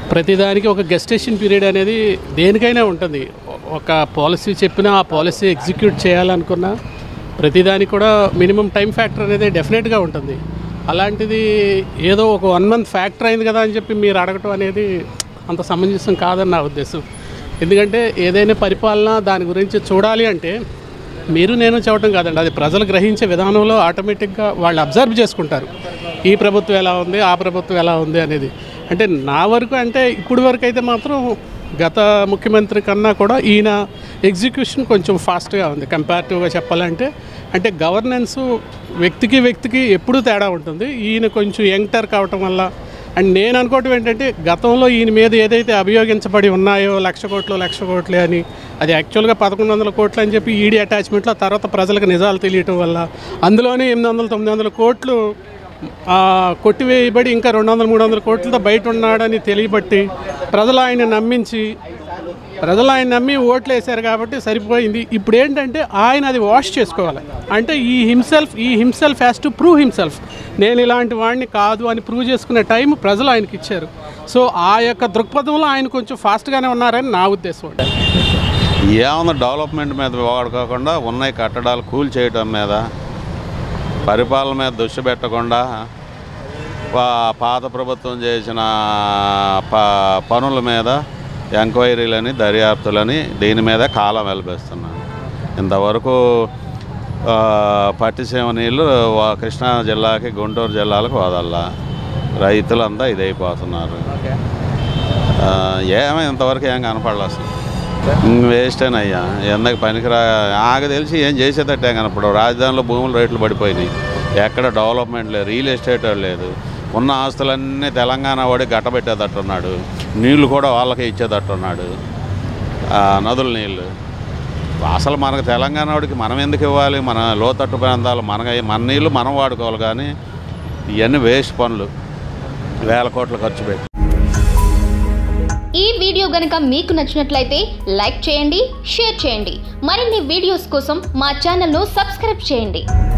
ప్రతిదానికి ఒక gestation period అనేది దేనికైనా ఉంటుంది ఒక పాలసీ చెప్పినా ఆ పాలసీ ఎగ్జిక్యూట్ చేయాలనుకున్నా ప్రతిదానికి కూడా మినిమం టైం ఫ్యాక్టర్ అనేది డెఫినెట్గా ఉంటుంది అలాంటిది ఏదో ఒక వన్ మంత్ ఫ్యాక్టర్ అయింది కదా అని చెప్పి మీరు అడగటం అనేది అంత సమంజసం కాదని నా ఉద్దేశం ఎందుకంటే ఏదైనా పరిపాలన దాని గురించి చూడాలి అంటే మీరు నేను చెప్పడం కాదండి అది ప్రజలు గ్రహించే విధానంలో ఆటోమేటిక్గా వాళ్ళు అబ్జర్వ్ చేసుకుంటారు ఈ ప్రభుత్వం ఎలా ఉంది ఆ ప్రభుత్వం ఎలా ఉంది అనేది అంటే నా వరకు అంటే ఇప్పుడు వరకు అయితే మాత్రం గత ముఖ్యమంత్రి కన్నా కూడా ఈయన ఎగ్జిక్యూషన్ కొంచెం ఫాస్ట్గా ఉంది కంపారిటివ్గా చెప్పాలంటే అంటే గవర్నెన్స్ వ్యక్తికి వ్యక్తికి ఎప్పుడూ తేడా ఉంటుంది ఈయన కొంచెం యంగ్టర్ కావటం వల్ల అండ్ నేను అనుకోవటం ఏంటంటే గతంలో ఈయన మీద ఏదైతే అభియోగించబడి ఉన్నాయో లక్ష కోట్లు లక్ష కోట్లే అని అది యాక్చువల్గా పదకొండు వందల కోట్లు అని చెప్పి ఈడీ అటాచ్మెంట్లో తర్వాత ప్రజలకు నిజాలు తెలియటం వల్ల అందులోనే ఎనిమిది వందల తొమ్మిది వందల కోట్లు ఆ, కొట్టివేయబడి ఇంకా రెండు వందల మూడు వందల కోట్లతో బయట ఉన్నాడని తెలియబట్టి ప్రజలు ఆయన నమ్మించి ప్రజలు ఆయన నమ్మి ఓట్లు వేశారు కాబట్టి సరిపోయింది ఇప్పుడు ఏంటంటే ఆయన అది వాష్ చేసుకోవాలి అంటే ఈ హిమ్సెల్ఫ్ ఈ himself has to prove himself నేను ఇలాంటి వాడిని కాదు అని ప్రూవ్ చేసుకునే టైం ప్రజలు ఆయనకి ఇచ్చారు సో ఆ యొక్క దృక్పథంలో ఆయన కొంచెం ఫాస్ట్గానే ఉన్నారని నా ఉద్దేశం అండి ఏమన్నా డెవలప్మెంట్ మీద వాడుకోకుండా ఉన్నాయి కట్టడాలు కూల్ చేయటం మీద పరిపాలన మీద దృష్టి పెట్టకుండా పా- పాత ప్రభుత్వం చేసిన ప పనుల మీద ఎంక్వైరీలని దర్యాప్తులని దీని మీద కాలం వెలిపిస్తున్నాను ఇంతవరకు ఆ, పట్టిసీమ నీళ్ళు వా- కృష్ణా జిల్లాకి గుంటూరు జిల్లాలకు వదల్లా రైతులంతా ఇదైపోతున్నారు ఆ, ఏమో ఇంతవరకు ఏం కనపడలే అసలు వేస్టేనయ్యా ఎందుకు పనికిరా నాకు తెలిసి ఏం చేసేటట్టే కనపడవు రాజధానిలో భూముల రేట్లు పడిపోయినాయి ఎక్కడ డెవలప్మెంట్ లేదు రియల్ ఎస్టేట్ లేదు ఉన్న ఆస్తులన్నీ తెలంగాణ వాడి గట్టబెట్టేటట్టున్నాడు నీళ్లు కూడా వాళ్ళకే ఇచ్చేటట్టున్నాడు ఆ, నదుల నీళ్ళు అసలు మనకు తెలంగాణ వాడికి మనం ఎందుకు ఇవ్వాలి మన లోతట్టు ప్రాంతాలు మన మన నీళ్ళు మనం వాడుకోవాలి కానీ ఇవన్నీ వేస్ట్ పనులు వేల కోట్లు ఖర్చు పెట్టి ఈ వీడియో గనుక మీకు నచ్చినట్లయితే లైక్ చేయండి షేర్ చేయండి మరిన్ని వీడియోస్ కోసం మా ఛానల్ను సబ్స్క్రైబ్ చేయండి